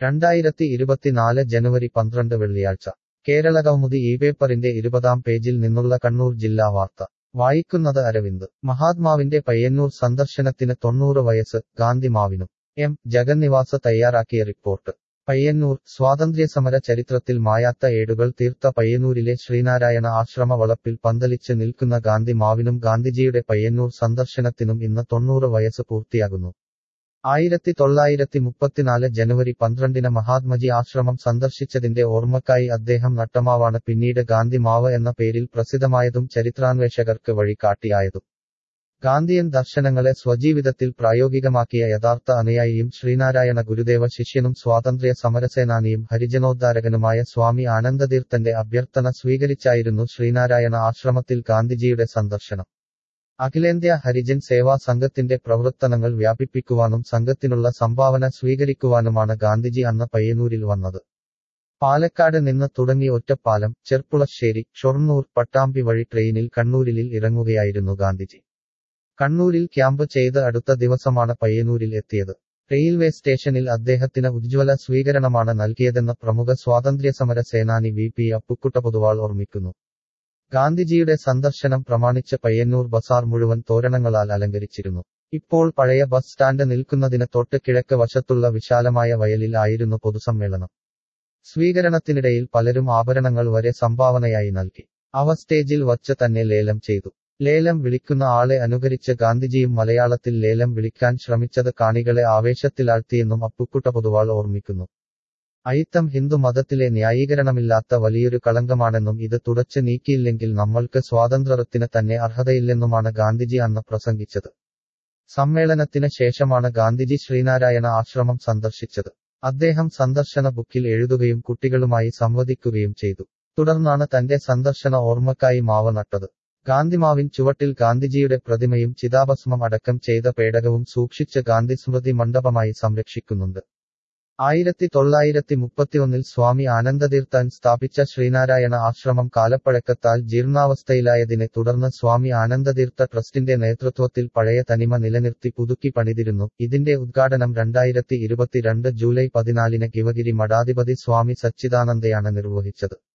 രണ്ടായിരത്തി ഇരുപത്തിനാല് ജനുവരി പന്ത്രണ്ട് വെള്ളിയാഴ്ച കേരളകൗമുദി ഈ പേപ്പറിന്റെ ഇരുപതാം പേജിൽ നിന്നുള്ള കണ്ണൂർ ജില്ലാ വാർത്ത വായിക്കുന്നത് അരവിന്ദ് മഹാത്മാവിന്റെ പയ്യന്നൂർ സന്ദർശനത്തിന് തൊണ്ണൂറ് വയസ്സ് ഗാന്ധിമാവിനും എം ജഗന്നിവാസ തയ്യാറാക്കിയ റിപ്പോർട്ട് പയ്യന്നൂർ സ്വാതന്ത്ര്യസമര ചരിത്രത്തിൽ മായാത്ത ഏടുകൾ തീർത്ത പയ്യന്നൂരിലെ ശ്രീനാരായണ ആശ്രമ വളപ്പിൽ പന്തലിച്ച് നിൽക്കുന്ന ഗാന്ധി മാവിനും ഗാന്ധിജിയുടെ പയ്യന്നൂർ സന്ദർശനത്തിനും ഇന്ന് തൊണ്ണൂറ് വയസ്സ് പൂർത്തിയാകുന്നു ആയിരത്തി തൊള്ളായിരത്തി മുപ്പത്തിനാല് ജനുവരി പന്ത്രണ്ടിന് മഹാത്മജി ആശ്രമം സന്ദർശിച്ചതിന്റെ ഓർമ്മക്കായി അദ്ദേഹം നട്ടമാവാണ് പിന്നീട് ഗാന്ധി മാവ് എന്ന പേരിൽ പ്രസിദ്ധമായതും ചരിത്രാന്വേഷകർക്ക് വഴികാട്ടിയായതും ഗാന്ധിയൻ ദർശനങ്ങളെ സ്വജീവിതത്തിൽ പ്രായോഗികമാക്കിയ യഥാർത്ഥ അനുയായിയും ശ്രീനാരായണ ഗുരുദേവ ശിഷ്യനും സ്വാതന്ത്ര്യ സമരസേനാനിയും ഹരിജനോദ്ധാരകനുമായ സ്വാമി ആനന്ദതീർത്ഥന്റെ അഭ്യർത്ഥന സ്വീകരിച്ചായിരുന്നു ശ്രീനാരായണ ആശ്രമത്തിൽ ഗാന്ധിജിയുടെ സന്ദർശനം അഖിലേന്ത്യാ ഹരിജൻ സേവാ സംഘത്തിന്റെ പ്രവർത്തനങ്ങൾ വ്യാപിപ്പിക്കുവാനും സംഘത്തിനുള്ള സംഭാവന സ്വീകരിക്കുവാനുമാണ് ഗാന്ധിജി അന്ന് പയ്യന്നൂരിൽ വന്നത് പാലക്കാട് നിന്ന് തുടങ്ങി ഒറ്റപ്പാലം ചെർപ്പുളശ്ശേരി ഷൊർണൂർ പട്ടാമ്പി വഴി ട്രെയിനിൽ കണ്ണൂരിൽ ഇറങ്ങുകയായിരുന്നു ഗാന്ധിജി കണ്ണൂരിൽ ക്യാമ്പ് ചെയ്ത് അടുത്ത ദിവസമാണ് പയ്യന്നൂരിൽ എത്തിയത് റെയിൽവേ സ്റ്റേഷനിൽ അദ്ദേഹത്തിന് ഉജ്ജ്വല സ്വീകരണമാണ് നൽകിയതെന്ന് പ്രമുഖ സ്വാതന്ത്ര്യസമര സേനാനി വി പി അപ്പുക്കുട്ട പൊതുവാൾ ഓർമ്മിക്കുന്നു ഗാന്ധിജിയുടെ സന്ദർശനം പ്രമാണിച്ച് പയ്യന്നൂർ ബസാർ മുഴുവൻ തോരണങ്ങളാൽ അലങ്കരിച്ചിരുന്നു ഇപ്പോൾ പഴയ ബസ് സ്റ്റാൻഡ് നിൽക്കുന്നതിന് തൊട്ട് കിഴക്ക് വശത്തുള്ള വിശാലമായ വയലിൽ ആയിരുന്നു പൊതുസമ്മേളനം സ്വീകരണത്തിനിടയിൽ പലരും ആഭരണങ്ങൾ വരെ സംഭാവനയായി നൽകി അവ സ്റ്റേജിൽ വച്ച് തന്നെ ലേലം ചെയ്തു ലേലം വിളിക്കുന്ന ആളെ അനുകരിച്ച് ഗാന്ധിജിയും മലയാളത്തിൽ ലേലം വിളിക്കാൻ ശ്രമിച്ചത് കാണികളെ ആവേശത്തിലാഴ്ത്തിയെന്നും അപ്പുക്കുട്ട പൊതുവാൾ ഓർമ്മിക്കുന്നു അയിത്തം ഹിന്ദു മതത്തിലെ ന്യായീകരണമില്ലാത്ത വലിയൊരു കളങ്കമാണെന്നും ഇത് തുടച്ചു നീക്കിയില്ലെങ്കിൽ നമ്മൾക്ക് സ്വാതന്ത്ര്യത്തിന് തന്നെ അർഹതയില്ലെന്നുമാണ് ഗാന്ധിജി അന്ന് പ്രസംഗിച്ചത് സമ്മേളനത്തിന് ശേഷമാണ് ഗാന്ധിജി ശ്രീനാരായണ ആശ്രമം സന്ദർശിച്ചത് അദ്ദേഹം സന്ദർശന ബുക്കിൽ എഴുതുകയും കുട്ടികളുമായി സംവദിക്കുകയും ചെയ്തു തുടർന്നാണ് തന്റെ സന്ദർശന ഓർമ്മക്കായി മാവ് നട്ടത് ഗാന്ധിമാവിൻ ചുവട്ടിൽ ഗാന്ധിജിയുടെ പ്രതിമയും ചിതാഭസ്മം അടക്കം ചെയ്ത പേടകവും സൂക്ഷിച്ച് ഗാന്ധി സ്മൃതി മണ്ഡപമായി സംരക്ഷിക്കുന്നുണ്ട് ആയിരത്തി തൊള്ളായിരത്തി മുപ്പത്തിയൊന്നിൽ സ്വാമി ആനന്ദതീർത്ഥൻ സ്ഥാപിച്ച ശ്രീനാരായണ ആശ്രമം കാലപ്പഴക്കത്താൽ ജീർണാവസ്ഥയിലായതിനെ തുടർന്ന് സ്വാമി ആനന്ദതീർത്ഥ ട്രസ്റ്റിന്റെ നേതൃത്വത്തിൽ പഴയ തനിമ നിലനിർത്തി പുതുക്കി പണിതിരുന്നു ഇതിന്റെ ഉദ്ഘാടനം രണ്ടായിരത്തി ഇരുപത്തിരണ്ട് ജൂലൈ പതിനാലിന് ഗിവഗിരി മഠാധിപതി സ്വാമി സച്ചിദാനന്ദയാണ് നിർവഹിച്ചത്